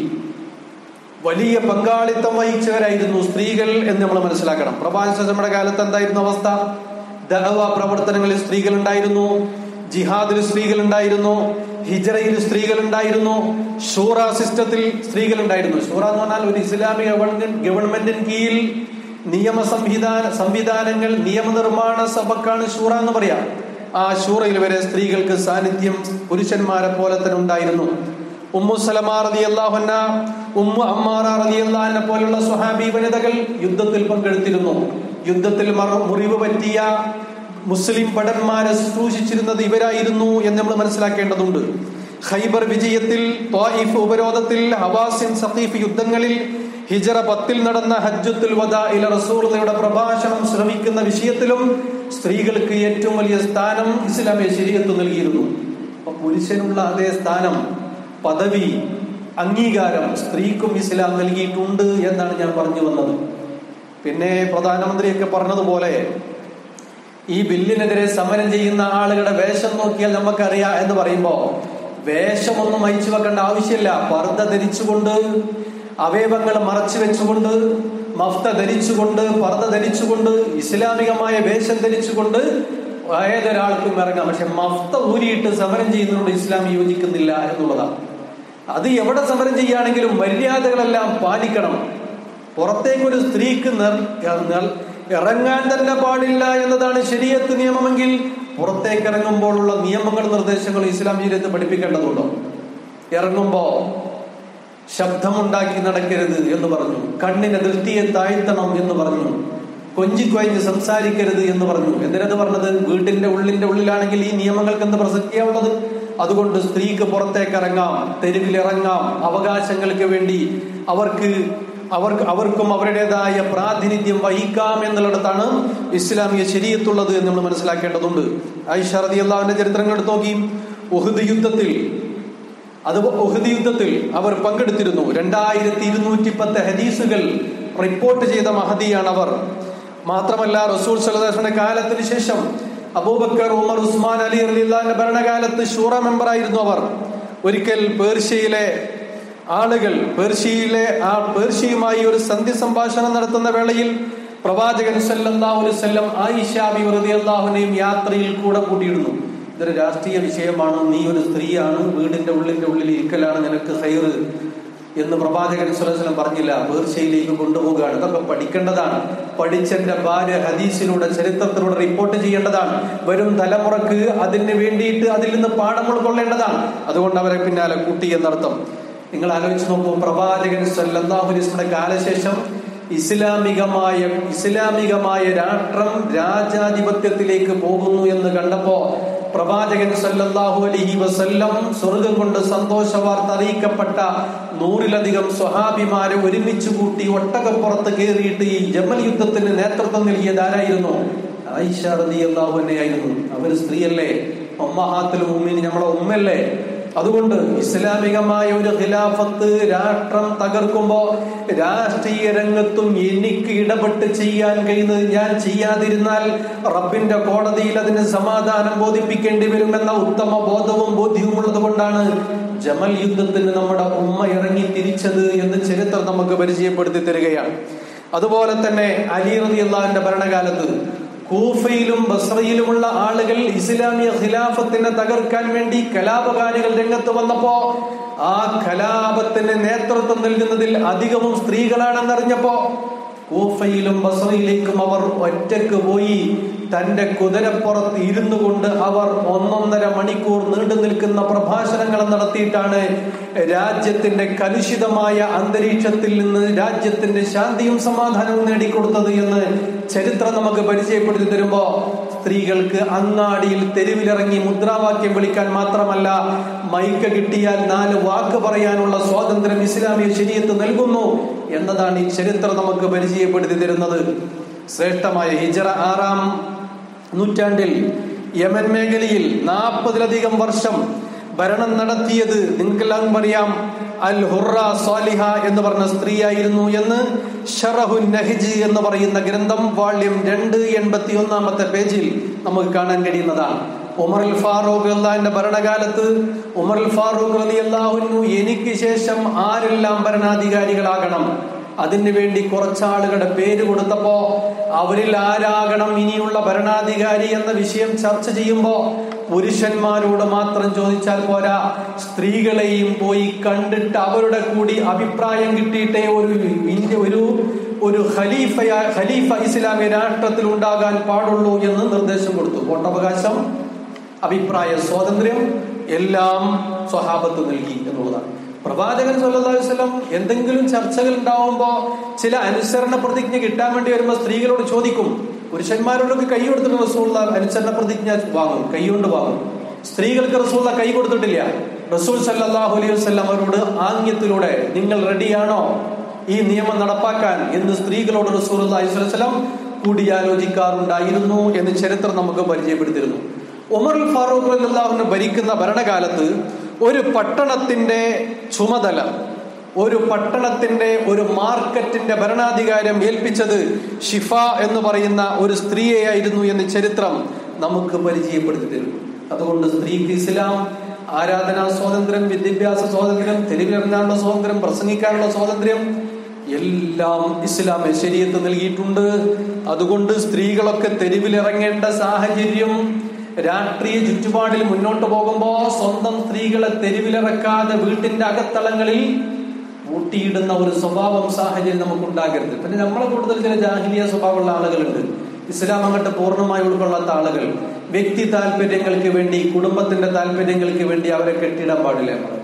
A: വലിയ പങ്കാളിത്തം വഹിച്ചവരായിരുന്നു സ്ത്രീകൾ എന്ന് നമ്മൾ മനസ്സിലാക്കണം പ്രഭാഷണയുടെ കാലത്ത് എന്തായിരുന്നു അവസ്ഥ ദഹവ പ്രവർത്തനങ്ങളിൽ സ്ത്രീകൾ ഉണ്ടായിരുന്നു ജിഹാദിൽ സ്ത്രീകൾ ഉണ്ടായിരുന്നു ഹിജറയിൽ സ്ത്രീകൾ ഉണ്ടായിരുന്നു ഷൂറ സിസ്റ്റത്തിൽ സ്ത്രീകൾ ഉണ്ടായിരുന്നു ഷൂറ എന്ന് പറഞ്ഞാൽ ഒരു ഇസ്ലാമിക ഗവൺമെന്റിന് കീഴിൽ നിയമ സംവിധാന സംവിധാനങ്ങൾ നിയമനിർമ്മാണ സഭക്കാണ് ഷൂറ എന്ന് പറയാം ആ ഷൂറയിൽ വരെ സ്ത്രീകൾക്ക് സാന്നിധ്യം പുരുഷന്മാരെ പോലെ തന്നെ ഉണ്ടായിരുന്നു ഉമ്മു സലമാ റതി അള്ളാഹുന്ന ഉമ്മു അമ്മാറ റതി അള്ളാഹിനെ പോലുള്ള സുഹാബി വനിതകൾ യുദ്ധത്തിൽ പങ്കെടുത്തിരുന്നു യുദ്ധത്തിൽ മുറിവ് പറ്റിയ മുസ്ലിം ഭടന്മാരെ ശുശ്രൂഷിച്ചിരുന്നത് ഇവരായിരുന്നു എന്ന് നമ്മൾ മനസ്സിലാക്കേണ്ടതുണ്ട് ഖൈബർ വിജയത്തിൽ ത്വായിഫ് ഉപരോധത്തിൽ ഹവാസിൻ സഖീഫ് യുദ്ധങ്ങളിൽ ഹിജറ പത്തിൽ നടന്ന ഹജ്ജത്തുൽ വദാഇല റസൂലുള്ളയുടെ പ്രഭാഷണം ശ്രമിക്കുന്ന വിഷയത്തിലും സ്ത്രീകൾക്ക് ഏറ്റവും വലിയ സ്ഥാനം ഇസ്ലാമിക ശരീരത്ത് നൽകിയിരുന്നു അപ്പൊ പുരുഷനുള്ള അതേ സ്ഥാനം പദവി അംഗീകാരം സ്ത്രീക്കും ഇസ്ലാം നൽകിയിട്ടുണ്ട് എന്നാണ് ഞാൻ പറഞ്ഞു വന്നത് പിന്നെ പ്രധാനമന്ത്രിയൊക്കെ പറഞ്ഞതുപോലെ ഈ ബില്ലിനെതിരെ സമരം ചെയ്യുന്ന ആളുകളുടെ വേഷം നോക്കിയാൽ നമുക്കറിയാം എന്ന് പറയുമ്പോ വേഷമൊന്നും അയച്ചു വെക്കേണ്ട ആവശ്യമില്ല പർദ്ദ ധരിച്ചുകൊണ്ട് അവയവങ്ങൾ മറച്ചു വെച്ചുകൊണ്ട് മഫ്ത ധരിച്ചുകൊണ്ട് പർദ്ദ ധരിച്ചുകൊണ്ട് ഇസ്ലാമികമായ വേഷം ധരിച്ചുകൊണ്ട് ഏതൊരാൾക്കും ഇറങ്ങാം പക്ഷെ മഫ്ത ഊരിയിട്ട് സമരം ചെയ്യുന്നതിനോട് ഇസ്ലാം യോജിക്കുന്നില്ല എന്നുള്ളതാണ് അത് എവിടെ സമരം ചെയ്യുകയാണെങ്കിലും മര്യാദകളെല്ലാം പാലിക്കണം പുറത്തേക്കൊരു സ്ത്രീക്ക് ഇറങ്ങാൻ തന്നെ പാടില്ല എന്നതാണ് ശരീരത്ത് നിയമമെങ്കിൽ പുറത്തേക്ക് ഇറങ്ങുമ്പോഴുള്ള നിയമങ്ങൾ നിർദ്ദേശങ്ങൾ ഇസ്ലാം ജീവിതത്തിൽ പഠിപ്പിക്കേണ്ടതുണ്ടോ ഇറങ്ങുമ്പോ ശബ്ദമുണ്ടാക്കി നടക്കരുത് എന്ന് പറഞ്ഞു കണ്ണിന്റെ ദൃഷ്ടിയെ താഴ്ത്തണം എന്ന് പറഞ്ഞു കൊഞ്ചിക്കൊയഞ്ഞ് സംസാരിക്കരുത് എന്ന് പറഞ്ഞു എന്തിനത് പറഞ്ഞത് വീട്ടിന്റെ ഉള്ളിന്റെ ഉള്ളിലാണെങ്കിൽ ഈ നിയമങ്ങൾക്ക് എന്ത് പ്രസക്തിയാവുള്ളത് അതുകൊണ്ട് സ്ത്രീക്ക് പുറത്തേക്ക് ഇറങ്ങാം തെരുവിലിറങ്ങാം അവകാശങ്ങൾക്ക് വേണ്ടി അവർക്ക് അവർക്ക് അവർക്കും അവരുടേതായ പ്രാതിനിധ്യം വഹിക്കാം എന്നുള്ളിടത്താണ് ഇസ്ലാമിക ശരീരത്തുള്ളത് എന്ന് നമ്മൾ മനസ്സിലാക്കേണ്ടതുണ്ട് ഐഷറതി അള്ളാവിന്റെ ചരിത്രങ്ങൾ എടുത്ത് നോക്കി ഉഹുദ് യുദ്ധത്തിൽ അത് ഉഹുദ് യുദ്ധത്തിൽ അവർ പങ്കെടുത്തിരുന്നു രണ്ടായിരത്തി ഇരുന്നൂറ്റി പത്ത് ഹദീസുകൾ റിപ്പോർട്ട് ചെയ്ത മഹദിയാണ് അവർ മാത്രമല്ല റസൂൽ സലദാസിന്റെ കാലത്തിന് ശേഷം അബൂബക്കർ ഉമർ ഉസ്മാൻ അലി അലിന്റെ ഭരണകാലത്ത് ഷൂറ മെമ്പറായിരുന്നു അവർ ഒരിക്കൽ പേർഷ്യയിലെ ആളുകൾ പേർഷ്യയിലെ ആ പേർഷ്യയുമായി ഒരു സന്ധി സംഭാഷണം നടത്തുന്ന വേളയിൽ പ്രവാചകൻ സല്ലല്ലാഹു അലൈഹി വസല്ലം ആയിഷ ബിറതി അള്ളാഹുനെയും യാത്രയിൽ കൂടെ കൂട്ടിയിടുന്നു ഇതൊരു രാഷ്ട്രീയ വിഷയമാണ് നീ ഒരു സ്ത്രീയാണ് വീടിന്റെ ഉള്ളിന്റെ ഉള്ളിൽ ഇരിക്കലാണ് നിനക്ക് ഹൈറ് എന്ന് പ്രവാചകൻ സുലസലം പറഞ്ഞില്ല പേർഷ്യയിലേക്ക് കൊണ്ടുപോകുകയാണ് ഇതൊക്കെ പഠിക്കേണ്ടതാണ് പഠിച്ചെന്റെ ഭാര്യ ഹദീസിലൂടെ ചരിത്രത്തിലൂടെ റിപ്പോർട്ട് ചെയ്യേണ്ടതാണ് വരും തലമുറക്ക് അതിന് വേണ്ടിയിട്ട് അതിൽ നിന്ന് പാഠം ഉൾക്കൊള്ളേണ്ടതാണ് അതുകൊണ്ട് അവരെ പിന്നാലെ കൂട്ടി എന്നർത്ഥം നിങ്ങൾ ആലോചിച്ച് നോക്കൂ പ്രവാചകൻ സല്ലാഹുലിസ്മിന്റെ കാലശേഷം ഇസ്ലാമികമായ ഇസ്ലാമികമായ രാഷ്ട്രം രാജാധിപത്യത്തിലേക്ക് പോകുന്നു എന്ന് കണ്ടപ്പോ പ്രവാചകൻ സല്ലല്ലാഹു അലൈഹി വസല്ലം സ്വർഗം കൊണ്ട് സന്തോഷ വാർത്ത അറിയിക്കപ്പെട്ട നൂറിലധികം സ്വഹാബിമാരെ ഒരുമിച്ച് കൂട്ടി ഒട്ടകപ്പുറത്ത് കയറിയിട്ട് ഈ ജമൽ യുദ്ധത്തിന് നേതൃത്വം നൽകിയത് ആരായിരുന്നു ആയിഷ റതി അള്ളാഹു തന്നെയായിരുന്നു അവര് സ്ത്രീയല്ലേ ഒമ്മഹാത്തിൽ ഉമ്മിന് നമ്മളെ ഉമ്മല്ലേ അതുകൊണ്ട് ഇസ്ലാമികമായ ഒരു ഖിലാഫത്ത് രാഷ്ട്രം തകർക്കുമ്പോ രാഷ്ട്രീയ രംഗത്തും എനിക്ക് ഇടപെട്ട് ചെയ്യാൻ കഴിയുന്നത് ഞാൻ ചെയ്യാതിരുന്നാൽ റബ്ബിന്റെ കോടതിയിൽ അതിന് സമാധാനം ബോധിപ്പിക്കേണ്ടി വരുമെന്ന ഉത്തമ ബോധവും ബോധ്യവും ഉള്ളത് കൊണ്ടാണ് ജമൽ യുദ്ധത്തിന് നമ്മുടെ ഉമ്മ ഇറങ്ങി തിരിച്ചത് എന്ന് ചരിത്രം നമുക്ക് പരിചയപ്പെടുത്തി തരികയാണ് അതുപോലെ തന്നെ അലി റതി അള്ളാഹിന്റെ ഭരണകാലത്ത് കൂഫയിലും ബസ്രയിലുമുള്ള ആളുകൾ ഇസ്ലാമിയ ഖിലാഫത്തിനെ തകർക്കാൻ വേണ്ടി കലാപകാരികൾ രംഗത്ത് വന്നപ്പോ ആ കലാപത്തിന് നേതൃത്വം നൽകുന്നതിൽ അധികവും സ്ത്രീകളാണെന്നറിഞ്ഞപ്പോ കൂഫയിലും ബസ്രയിലേക്കും അവർ ഒറ്റക്ക് പോയി തന്റെ കുതിരപ്പുറത്ത് ഇരുന്നു കൊണ്ട് അവർ ഒന്നൊന്നര മണിക്കൂർ നീണ്ടു നിൽക്കുന്ന പ്രഭാഷണങ്ങൾ നടത്തിയിട്ടാണ് രാജ്യത്തിന്റെ കലുഷിതമായ അന്തരീക്ഷത്തിൽ നിന്ന് രാജ്യത്തിന്റെ ശാന്തിയും സമാധാനവും നേടിക്കൊടുത്തത് എന്ന് ചരിത്രം നമുക്ക് പരിചയപ്പെടുത്തി തരുമ്പോ സ്ത്രീകൾക്ക് അങ്ങാടിയിൽ തെരുവിലിറങ്ങി മുദ്രാവാക്യം വിളിക്കാൻ മാത്രമല്ല മൈക്ക് കിട്ടിയാൽ നാല് വാക്ക് പറയാനുള്ള സ്വാതന്ത്ര്യം ഇസ്ലാമിക ശരീരത്ത് നൽകുന്നു എന്നതാണ് ഈ ചരിത്രം നമുക്ക് പരിചയപ്പെടുത്തി തരുന്നത് ശ്രേഷ്ഠമായ ഹിജറ ആറാം നൂറ്റാണ്ടിൽ യമൻ മേഖലയിൽ നാൽപ്പതിലധികം വർഷം ഭരണം നടത്തിയത് നിങ്ങൾക്കെല്ലാം അറിയാം അൽ ഹുറ സ്വാലിഹ എന്ന് പറഞ്ഞ സ്ത്രീയായിരുന്നു എന്ന് ഷറഹു നഹിജ് എന്ന് പറയുന്ന ഗ്രന്ഥം വാള്യം രണ്ട് എൺപത്തി ഒന്നാമത്തെ പേജിൽ നമുക്ക് കാണാൻ കഴിയുന്നതാണ് ഉമറുൽ ഫാറൂഖ് അള്ളാഹിന്റെ ഭരണകാലത്ത് ഉമറുൽ ഫാറൂഖ് അലി അള്ളാഹുനു എനിക്ക് ശേഷം ആരെല്ലാം ഭരണാധികാരികളാകണം അതിനു വേണ്ടി കുറച്ചാളുകളുടെ പേര് കൊടുത്തപ്പോ അവരിൽ ആരാകണം ഇനിയുള്ള ഭരണാധികാരി എന്ന വിഷയം ചർച്ച ചെയ്യുമ്പോ പുരുഷന്മാരോട് മാത്രം ചോദിച്ചാൽ പോരാ സ്ത്രീകളെയും പോയി കണ്ടിട്ട് അവരുടെ കൂടി അഭിപ്രായം കിട്ടിയിട്ടേ ഒരു ഇന്ത്യ ഒരു ഒരു ഖലീഫ ഖലീഫ ഇസ്ലാമിക രാഷ്ട്രത്തിൽ ഉണ്ടാകാൻ പാടുള്ളൂ എന്ന് നിർദ്ദേശം കൊടുത്തു വോട്ടവകാശം അഭിപ്രായ സ്വാതന്ത്ര്യം എല്ലാം സ്വഹാബത്ത് നൽകി എന്നുള്ളതാണ് പ്രവാചകൻ സല്ലല്ലാഹു അലൈഹി വസല്ലം എന്തെങ്കിലും ചർച്ചകൾ ഉണ്ടാവുമ്പോ ചില അനുസരണ പ്രതിജ്ഞ കിട്ടാൻ വേണ്ടി വരുമ്പോൾ സ്ത്രീകളോട് ചോദിക്കും പുരുഷന്മാരോടൊക്കെ കൈ കൊടുത്തിട്ട് റസൂള്ള അനുസരണ പ്രതിജ്ഞ വാങ്ങും കൈ കൊണ്ട് വാങ്ങും സ്ത്രീകൾക്ക് റസൂള്ള കൈ കൊടുത്തിട്ടില്ല റസൂൽ സല്ലല്ലാഹു അലൈഹി വസല്ലം അവരോട് ആംഗ്യത്തിലൂടെ നിങ്ങൾ റെഡിയാണോ ഈ നിയമം നടപ്പാക്കാൻ എന്ന് സ്ത്രീകളോട് റസൂൽ അലൈഹി വസല്ലം കൂടിയാലോചിക്കാറുണ്ടായിരുന്നു എന്ന് ചരിത്രം നമുക്ക് പരിചയപ്പെടുത്തിയിരുന്നു ഉമർ ഫാറൂഖ് അള്ളാഹുവിന് ഭരിക്കുന്ന ഭരണകാലത്ത് ഒരു പട്ടണത്തിന്റെ ചുമതല ഒരു പട്ടണത്തിന്റെ ഒരു മാർക്കറ്റിന്റെ ഭരണാധികാരം ഏൽപ്പിച്ചത് ഷിഫ എന്ന് പറയുന്ന ഒരു സ്ത്രീയെയായിരുന്നു എന്ന് ചരിത്രം നമുക്ക് പരിചയപ്പെടുത്തി തരും അതുകൊണ്ട് സ്ത്രീക്ക് ഇസ്ലാം ആരാധനാ സ്വാതന്ത്ര്യം വിദ്യാഭ്യാസ സ്വാതന്ത്ര്യം തെരുവിലിറങ്ങാനുള്ള സ്വാതന്ത്ര്യം പ്രസംഗിക്കാനുള്ള സ്വാതന്ത്ര്യം എല്ലാം ഇസ്ലാം ശരീരത്ത് നൽകിയിട്ടുണ്ട് അതുകൊണ്ട് സ്ത്രീകളൊക്കെ തെരുവിലിറങ്ങേണ്ട സാഹചര്യം രാഷ്ട്രീയ ചുറ്റുപാടിൽ മുന്നോട്ട് പോകുമ്പോ സ്വന്തം സ്ത്രീകളെ തെരുവിലിറക്കാതെ വീട്ടിന്റെ അകത്തളങ്ങളിൽ പൂട്ടിയിടുന്ന ഒരു സ്വഭാവം സാഹചര്യം നമുക്ക് ഉണ്ടാകരുത് പിന്നെ നമ്മളെ കൂടുതൽ ചില ജാഹിലിയ സ്വഭാവമുള്ള ആളുകളുണ്ട് ഇസ്ലാം അങ്ങോട്ട് പൂർണ്ണമായി ഉൾക്കൊള്ളാത്ത ആളുകൾ വ്യക്തി താല്പര്യങ്ങൾക്ക് വേണ്ടി കുടുംബത്തിന്റെ താല്പര്യങ്ങൾക്ക് വേണ്ടി അവരെ കെട്ടിടാൻ പാടില്ല നമ്മൾ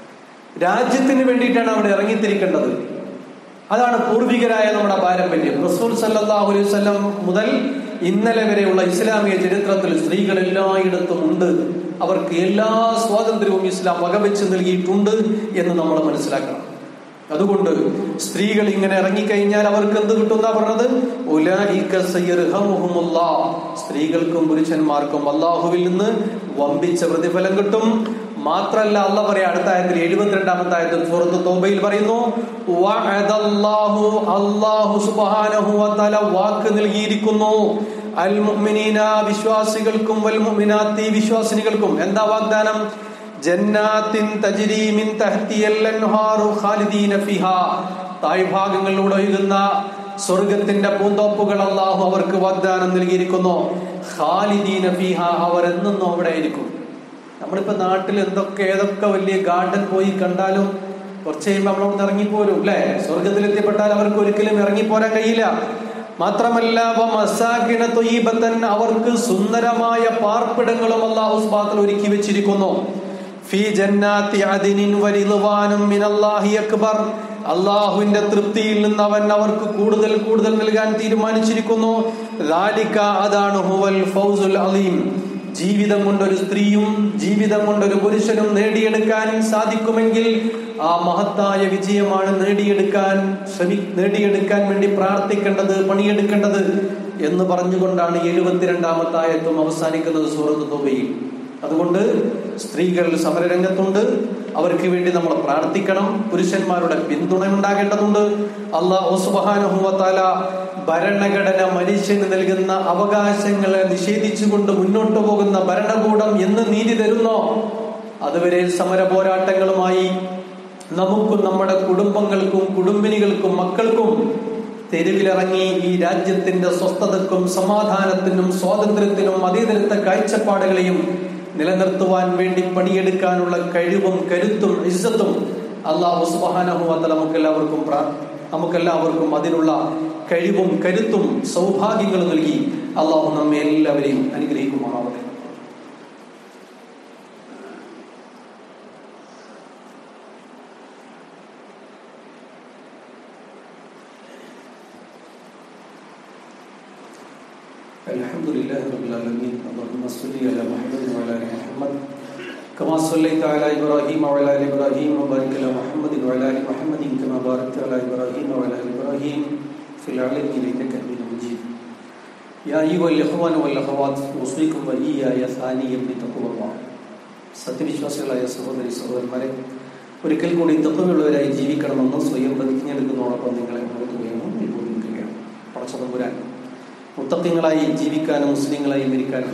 A: രാജ്യത്തിന് വേണ്ടിയിട്ടാണ് അവിടെ ഇറങ്ങിത്തിരിക്കേണ്ടത് അതാണ് പൂർവികരായ നമ്മുടെ പാരമ്പര്യം റസൂൽ സല്ലാഹു അലൈഹി വസല്ലം മുതൽ ഇന്നലെ വരെയുള്ള ഇസ്ലാമിക ചരിത്രത്തിൽ സ്ത്രീകൾ എല്ലായിടത്തും ഉണ്ട് അവർക്ക് എല്ലാ സ്വാതന്ത്ര്യവും ഇസ്ലാം വകവെച്ച് നൽകിയിട്ടുണ്ട് എന്ന് നമ്മൾ മനസ്സിലാക്കണം അതുകൊണ്ട് സ്ത്രീകൾ ഇങ്ങനെ ഇറങ്ങിക്കഴിഞ്ഞാൽ അവർക്ക് എന്ത് കിട്ടുന്ന പറഞ്ഞത് സ്ത്രീകൾക്കും പുരുഷന്മാർക്കും അള്ളാഹുവിൽ നിന്ന് വമ്പിച്ച പ്രതിഫലം കിട്ടും മാത്രല്ല അല്ല പറയാ അടുത്ത ആയത്തിൽ എഴുപത്തിരണ്ടാമത്തെ ആയത്തിൽ സുഹൃത്ത് തോബയിൽ പറയുന്നു അള്ളാഹു സുബാനഹു വാക്ക് നൽകിയിരിക്കുന്നു അൽ മുഅ്മിനീന വിശ്വാസികൾക്കും വൽ മുഅ്മിനാത്തി വിശ്വാസിനികൾക്കും എന്താ വാഗ്ദാനം ജന്നാത്തിൻ തജ്രി മിൻ തഹ്തിയൽ അൻഹാറു ഖാലിദീന ഫിഹാ താഴ്ഭാഗങ്ങളിലൂടെ ഒഴുകുന്ന സ്വർഗത്തിന്റെ പൂന്തോപ്പുകൾ അള്ളാഹു അവർക്ക് വാഗ്ദാനം നൽകിയിരിക്കുന്നു ഖാലിദീന ഫിഹ അവർ എന്നും അവിടെ ആയിരിക്കും നമ്മളിപ്പോ നാട്ടിൽ എന്തൊക്കെ ഏതൊക്കെ വലിയ ഗാർഡൻ പോയി കണ്ടാലും കുറച്ച് കഴിയുമ്പോൾ നമ്മളവിടെ ഇറങ്ങിപ്പോരും അല്ലെ സ്വർഗത്തിൽ എത്തിപ്പെട്ടാൽ അവർക്ക് ഒരിക്കലും ഇറങ്ങിപ്പോരാൻ കഴിയില്ല മാത്രമല്ല മസാക്കിന തൊയ്യബത്തൻ അവർക്ക് സുന്ദരമായ പാർപ്പിടങ്ങളും അള്ളാഹു സ്ബാത്തിൽ ഒരുക്കി വെച്ചിരിക്കുന്നു ഫി ജന്നാത്തി അദിനിൻ വരിളുവാനും മിനല്ലാഹി അക്ബർ അള്ളാഹുവിന്റെ തൃപ്തിയിൽ നിന്ന് അവൻ അവർക്ക് കൂടുതൽ കൂടുതൽ നൽകാൻ തീരുമാനിച്ചിരിക്കുന്നു അതാണ് ഹുവൽ ഫൗസുൽ അലീം ജീവിതം കൊണ്ടൊരു സ്ത്രീയും ജീവിതം കൊണ്ടൊരു പുരുഷനും നേടിയെടുക്കാൻ സാധിക്കുമെങ്കിൽ ആ മഹത്തായ വിജയമാണ് നേടിയെടുക്കാൻ ശ്രമി നേടിയെടുക്കാൻ വേണ്ടി പ്രാർത്ഥിക്കേണ്ടത് പണിയെടുക്കേണ്ടത് എന്ന് പറഞ്ഞുകൊണ്ടാണ് എഴുപത്തിരണ്ടാമത്തെ ആയത്തും അവസാനിക്കുന്നത് സൂറത്ത് തുബയിൽ അതുകൊണ്ട് സ്ത്രീകൾ സമരരംഗത്തുണ്ട് അവർക്ക് വേണ്ടി നമ്മൾ പ്രാർത്ഥിക്കണം പുരുഷന്മാരുടെ പിന്തുണ ഉണ്ടാകേണ്ടതുണ്ട് അള്ളാഹു സുബാനുഭവത്താല ഭരണഘടന മനുഷ്യന് നൽകുന്ന അവകാശങ്ങളെ നിഷേധിച്ചുകൊണ്ട് മുന്നോട്ട് പോകുന്ന ഭരണകൂടം എന്ന് നീതി തരുന്നോ അതുവരെ സമര പോരാട്ടങ്ങളുമായി നമുക്കും നമ്മുടെ കുടുംബങ്ങൾക്കും കുടുംബിനികൾക്കും മക്കൾക്കും തെരുവിലിറങ്ങി ഈ രാജ്യത്തിന്റെ സ്വസ്ഥതക്കും സമാധാനത്തിനും സ്വാതന്ത്ര്യത്തിനും അതീതരത്തെ കാഴ്ചപ്പാടുകളെയും നിലനിർത്തുവാൻ വേണ്ടി പണിയെടുക്കാനുള്ള കഴിവും കരുത്തും ഇസ്സത്തും അള്ളാഹു സുബാനഹുവത്ത നമുക്കെല്ലാവർക്കും നമുക്കെല്ലാവർക്കും അതിനുള്ള കഴിവും കരുത്തും സൗഭാഗ്യങ്ങളും നൽകി അള്ളാഹു നമ്മെ എല്ലാവരെയും അനുഗ്രഹിക്കുമാറാവട്ടെ الحمد لله رب العالمين اللهم صل على محمد وعلى ال محمد كما صليت على ابراهيم وعلى ال ابراهيم وبارك على محمد وعلى ال محمد كما باركت على ابراهيم وعلى ال ابراهيم في العالمين انك حميد مجيد يا ايها الاخوان والاخوات اوصيكم واياي ثانيا بتقوى الله സത്യവിശ്വാസികളായ സഹോദരി സഹോദരന്മാരെ ഒരിക്കൽ കൂടി തത്വമുള്ളവരായി ജീവിക്കണമെന്ന് സ്വയം പ്രതിജ്ഞയെടുക്കുന്നതോടൊപ്പം നിങ്ങളെ ഉണർത്തുകയാണ് ഉത്ബോധിക്കുകയാണ് പടച്ചതമ്പുരാൻ മുത്തത്യങ്ങളായി ജീവിക്കാനും മുസ്ലിങ്ങളായി മരിക്കാനും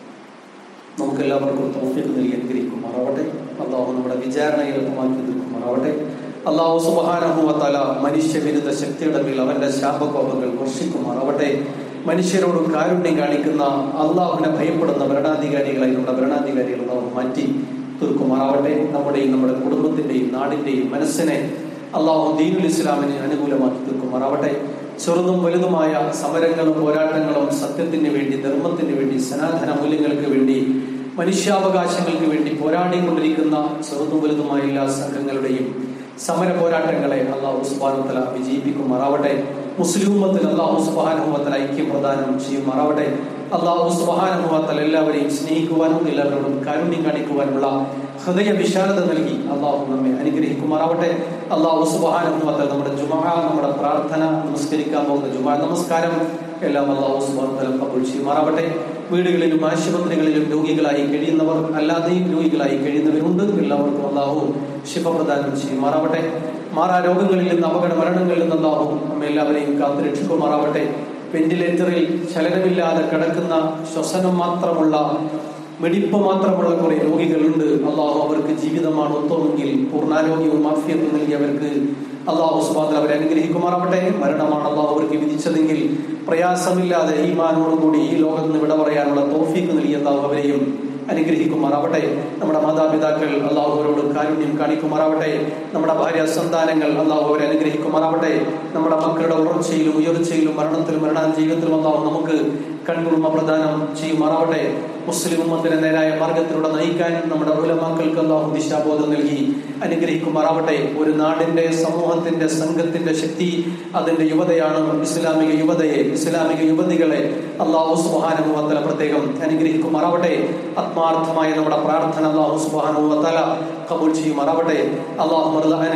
A: നമുക്ക് എല്ലാവർക്കും തോഫിക്ക് നൽകി അനുഗ്രഹിക്കുമാറാവട്ടെ അള്ളാഹു നമ്മുടെ വിചാരണ എളുപ്പമാക്കി തീർക്കുമാറാവട്ടെ അള്ളാഹു സുബാനഹുവത്തല മനുഷ്യവിരുദ്ധ ശക്തിയുടെ മേൽ അവന്റെ ശാപകോപങ്ങൾ വർഷിക്കുമാറാവട്ടെ മനുഷ്യരോട് കാരുണ്യം കാണിക്കുന്ന അള്ളാഹുവിനെ ഭയപ്പെടുന്ന ഭരണാധികാരികളായി നമ്മുടെ ഭരണാധികാരികൾ അള്ളാഹു മാറ്റി തീർക്കുമാറാവട്ടെ നമ്മുടെയും നമ്മുടെ കുടുംബത്തിന്റെയും നാടിന്റെയും മനസ്സിനെ അള്ളാഹു ദീനുൽ ഇസ്ലാമിനെ അനുകൂലമാക്കി തീർക്കുമാറാവട്ടെ ചെറുതും വലുതുമായ സമരങ്ങളും പോരാട്ടങ്ങളും സത്യത്തിന് വേണ്ടി ധർമ്മത്തിന് വേണ്ടി സനാതന മൂല്യങ്ങൾക്ക് വേണ്ടി മനുഷ്യാവകാശങ്ങൾക്ക് വേണ്ടി പോരാടിക്കൊണ്ടിരിക്കുന്ന ചെറുതും വലുതുമായ എല്ലാ സംഘങ്ങളുടെയും സമര പോരാട്ടങ്ങളെ അള്ളാഹു സുബാനുത്തല വിജയിപ്പിക്കുമാറാവട്ടെ മുസ്ലിം ഉമ്മത്തിൽ അള്ളാഹു സുബാനുഭവത്തല ഐക്യം പ്രദാനം ചെയ്യുമാറാവട്ടെ അള്ളാഹു സുബാനുഭവത്തൽ എല്ലാവരെയും സ്നേഹിക്കുവാനും എല്ലാവരോടും കാരുണ്യം കാണിക്കുവാനുള്ള ഹൃദയ വിശാലത നൽകി അള്ളാഹു നമ്മെ അനുഗ്രഹിക്കുമാറാവട്ടെ അള്ളാഹു സുബാനുഭവത്തൽ നമ്മുടെ ജുമാ നമ്മുടെ പ്രാർത്ഥന നമസ്കരിക്കാൻ പോകുന്ന ജുമാ നമസ്കാരം എല്ലാം അള്ളാഹു സുബാനുത്തല കബൂൾ ചെയ്യുമാറാവട്ടെ വീടുകളിലും ആശുപത്രികളിലും രോഗികളായി കഴിയുന്നവർ അല്ലാതെയും രോഗികളായി കഴിയുന്നവരുണ്ട് എല്ലാവർക്കും അള്ളാഹു ശിവപ്രദാനം ചെയ്യുമാറാവട്ടെ മാറാ രോഗങ്ങളിൽ നിന്ന് അപകട മരണങ്ങളിൽ നിന്ന് അള്ളാഹു നമ്മെ എല്ലാവരെയും കാത്തുരക്ഷിക്കുമാറാവട്ടെ വെന്റിലേറ്ററിൽ ചലനമില്ലാതെ കിടക്കുന്ന ശ്വസനം മാത്രമുള്ള വെടിപ്പ് മാത്രമുള്ള കുറെ രോഗികളുണ്ട് അള്ളാഹു അവർക്ക് ജീവിതമാണ് ഉത്തമെങ്കിൽ പൂർണ്ണാരോഗ്യവും മാഫിയത്തും നൽകി അവർക്ക് അള്ളാഹു സുബാദ് അവരെ അനുഗ്രഹിക്കുമാറാവട്ടെ മരണമാണ് അള്ളാഹു അവർക്ക് വിധിച്ചതെങ്കിൽ പ്രയാസമില്ലാതെ ഈമാനോടുകൂടി ഈ ലോകത്ത് നിന്ന് വിട പറയാനുള്ള തോഫീക്ക് നൽകി അള്ളാഹു അവരെയും അനുഗ്രഹിക്കുമാറാവട്ടെ നമ്മുടെ മാതാപിതാക്കൾ അള്ളാഹു അവരോട് കാരുണ്യം കാണിക്കുമാറാവട്ടെ നമ്മുടെ ഭാര്യ സന്താനങ്ങൾ അള്ളാഹു അവരെ അനുഗ്രഹിക്കുമാറാവട്ടെ നമ്മുടെ മക്കളുടെ ഉയർച്ചയിലും ഉയർച്ചയിലും മരണത്തിലും മരണ ജീവിതത്തിലും അള്ളാഹു നമുക്ക് കൺകുർമ്മ പ്രദാനം ചെയ്യുമാറാവട്ടെ മുസ്ലിം ഉമ്മത്തിനെ നേരായ മാർഗത്തിലൂടെ നയിക്കാൻ നമ്മുടെ ഉലമാക്കൾക്ക് അള്ളാഹു ദിശാബോധം നൽകി അനുഗ്രഹിക്കുമാറാവട്ടെ ഒരു നാടിന്റെ സമൂഹത്തിന്റെ സംഘത്തിന്റെ ശക്തി അതിന്റെ യുവതയാണ് ഇസ്ലാമിക യുവതയെ ഇസ്ലാമിക യുവതികളെ അള്ളാഹു സുബാനുവത്തല പ്രത്യേകം അനുഗ്രഹിക്കുമാറാവട്ടെ ആത്മാർത്ഥമായ നമ്മുടെ പ്രാർത്ഥന അള്ളാഹു സുബാനുവത്തല കബൂൾ ചെയ്യുമാറാവട്ടെ അള്ളാഹു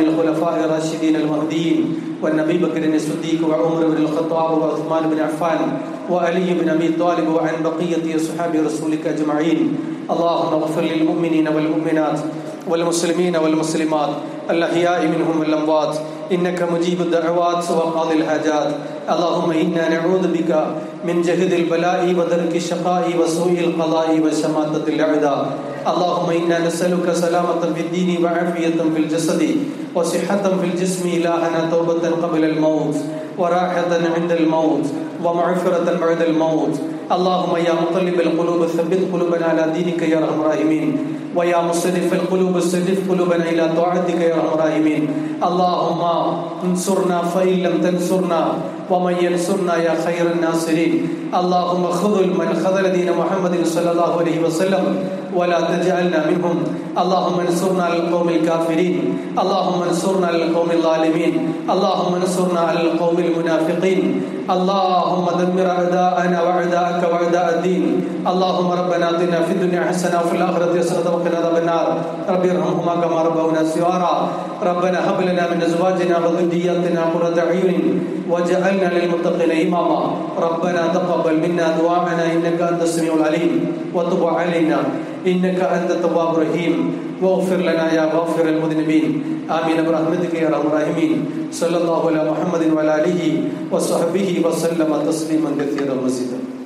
A: الراشدين المهديين والنبي بكر الصديق وعمر بن الخطاب وعثمان بن عفان وعلي بن ابي طالب وعن بقيه اصحاب رسولك اجمعين اللهم اغفر للمؤمنين والمؤمنات والمسلمين والمسلمات الاحياء منهم والاموات انك مجيب الدعوات وقاضي الحاجات اللهم انا نعوذ بك من جهد البلاء ودرك الشقاء وسوء القضاء وشماتة الاعداء اللهم انا نسالك سلامة في الدين وعافية في الجسد وصحة في الجسم الهنا توبة قبل الموت وراحة عند الموت ومغفرة بعد الموت اللهم يا مقلب القلوب ثبت قلوبنا على دينك يا ارحم الراحمين ويا مصرف القلوب صرف قلوبنا الى طاعتك يا ارحم الراحمين اللهم انصرنا فان لم تنصرنا ومن ينصرنا يا خير الناصرين اللهم خذل من خذل دين محمد صلى الله عليه وسلم ولا تجعلنا منهم اللهم انصرنا على القوم الكافرين اللهم انصرنا على القوم الظالمين اللهم انصرنا على القوم المنافقين اللهم دمر اعداءنا واعداءك واعداء الدين اللهم ربنا اتنا في الدنيا حسنه وفي الاخره حسنه وقنا عذاب النار رب ارحمهما كما ربونا صغارا ربنا هب لنا من ازواجنا وذرياتنا قرة اعين واجعلنا للمتقين اماما ربنا تقبل منا دعاءنا انك انت السميع العليم وتب علينا إنك أنت التواب الرحيم واغفر لنا يا غافر المذنبين آمين برحمتك يا أرحم الراحمين صلى الله على محمد وعلى آله وصحبه وسلم تسليما كثيرا مزيدا